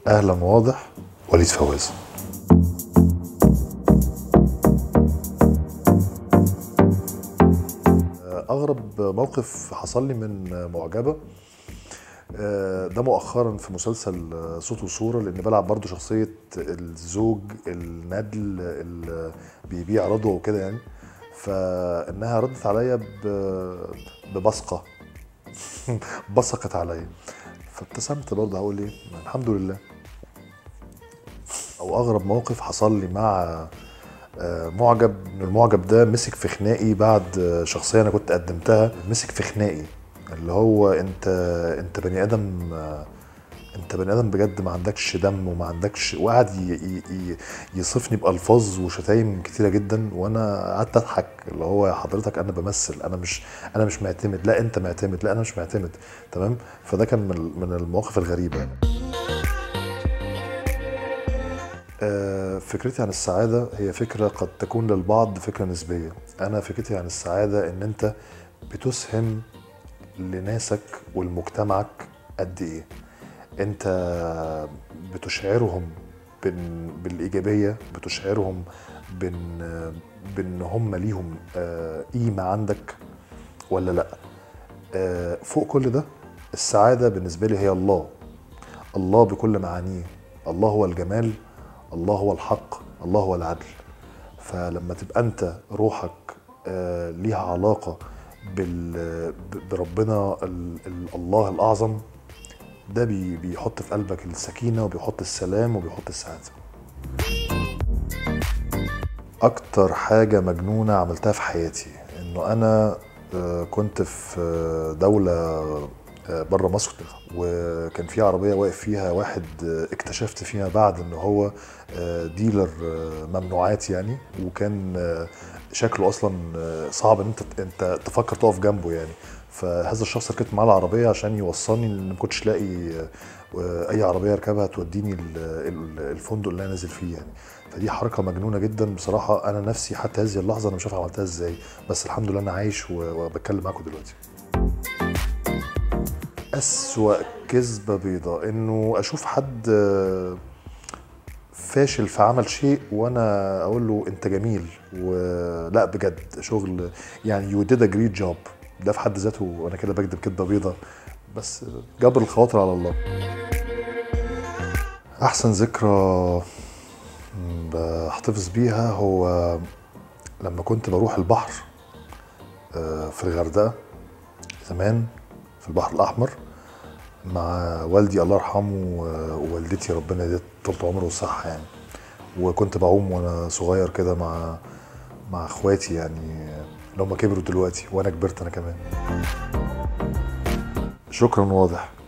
اهلا واضح وليد فواز اغرب موقف حصل لي من معجبه آه، ده مؤخرا في مسلسل صوت وصوره لاني بلعب برضو شخصيه الزوج الندل اللي بيبيع رضوه وكده يعني فانها ردت عليا ب- ببصقه بصقت عليا فابتسمت برضه هقول ايه الحمد لله او اغرب موقف حصل لي مع آه، معجب إن المعجب ده مسك في خناقي بعد آه، شخصيه انا كنت قدمتها مسك في خناقي اللي هو انت انت بني ادم آه، انت بني ادم بجد ما عندكش دم وما عندكش وقعد ي- ي- ي- يصفني بالفاظ وشتايم كتيره جدا وانا قعدت اضحك اللي هو يا حضرتك انا بمثل انا مش انا مش معتمد لا انت معتمد لا انا مش معتمد تمام فده كان من من المواقف الغريبه يعني. آه، فكرتي عن السعادة هي فكرة قد تكون للبعض فكرة نسبية أنا فكرتي عن السعادة إن أنت بتسهم لناسك ولمجتمعك قد إيه أنت بتشعرهم بن- بالإيجابية بتشعرهم بإن بإن هم ليهم آه، قيمة عندك ولا لأ آه، فوق كل ده السعادة بالنسبة لي هي الله الله بكل معانيه الله هو الجمال الله هو الحق الله هو العدل فلما تبقى انت روحك آه، ليها علاقة بال- ب- بربنا ال- ال- الله الأعظم ده بي- بيحط في قلبك السكينة وبيحط السلام وبيحط السعادة أكتر حاجة مجنونة عملتها في حياتي إنه أنا آه، كنت في آه، دولة بره مصر وكان في عربيه واقف فيها واحد آه، اكتشفت فيما بعد ان هو آه، ديلر آه، ممنوعات يعني وكان آه، شكله اصلا آه، صعب ان انت انت تفكر تقف جنبه يعني فهذا الشخص ركبت معاه العربيه عشان يوصلني لان ما كنتش لاقي آه، اي عربيه اركبها توديني ال- ال- الفندق اللي انا نازل فيه يعني فدي حركه مجنونه جدا بصراحه انا نفسي حتى هذه اللحظه انا مش عارف عملتها ازاي بس الحمد لله انا عايش و- وبتكلم معاكم دلوقتي أسوأ كذبة بيضة إنه أشوف حد آه، فاشل في عمل شيء وأنا أقول له أنت جميل ولا بجد شغل يعني يو ديد ا جريت جوب ده في حد ذاته وأنا كده بكذب كذبة بيضة بس جبر الخواطر على الله أحسن ذكرى بحتفظ بيها هو لما كنت بروح البحر آه، في الغردقة زمان في البحر الأحمر مع والدي الله يرحمه و- ووالدتي ربنا يديها طول عمره والصحة يعني وكنت بعوم وانا صغير كده مع مع اخواتي يعني اللي هم كبروا دلوقتي وانا كبرت انا كمان شكرا واضح